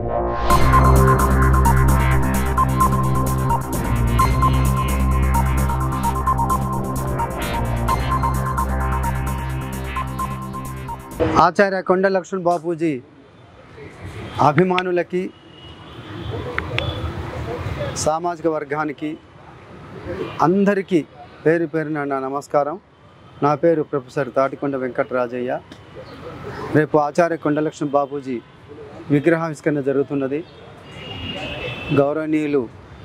ఆచార్య కొండ లక్ష్మణ్ బాపూజీ అభిమానులకి సామాజిక వర్గానికి అందరికీ పేరు పేరున నా నమస్కారం నా పేరు ప్రొఫెసర్ తాటికొండ వెంకటరాజయ్య రేపు ఆచార్య కొండలక్ష్మణ్ బాపూజీ విగ్రహావిష్కరణ జరుగుతున్నది గౌరవనీయులు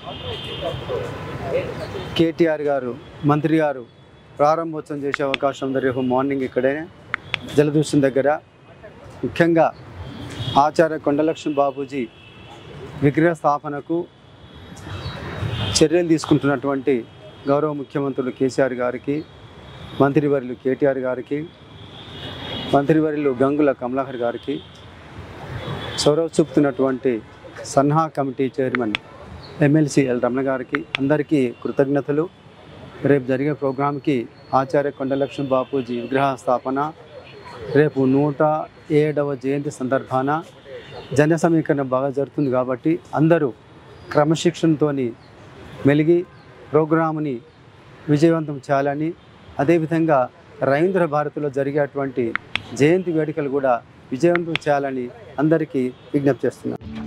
కేటీఆర్ గారు మంత్రి గారు ప్రారంభోత్సవం చేసే అవకాశం ఉంది రేపు మార్నింగ్ ఇక్కడే జలదూషణ దగ్గర ముఖ్యంగా ఆచార్య కొండలక్ష్మణ్ బాపూజీ విగ్రహ స్థాపనకు చర్యలు తీసుకుంటున్నటువంటి గౌరవ ముఖ్యమంత్రులు కేసీఆర్ గారికి మంత్రివర్యులు కేటీఆర్ గారికి మంత్రివర్యులు గంగుల కమలాకర్ గారికి చొరవ చూపుతున్నటువంటి Sanha committee chairman MLC L Ramana గారికి అందరికీ కృతజ్ఞతలు రేపు జరిగే ప్రోగ్రాంకి ఆచార్య కొండలక్ష్మణ్ బాపూజీ విగ్రహ స్థాపన రేపు నూట ఏడవ జయంతి సందర్భాన జన సమీకరణ బాగా జరుగుతుంది కాబట్టి అందరూ క్రమశిక్షణతోని మెలిగి ప్రోగ్రాముని విజయవంతం చేయాలని అదేవిధంగా రవీంద్ర భారతిలో జరిగేటువంటి జయంతి వేడుకలు కూడా విజయవంతం చేయాలని అందరికీ విజ్ఞప్తి చేస్తున్నాను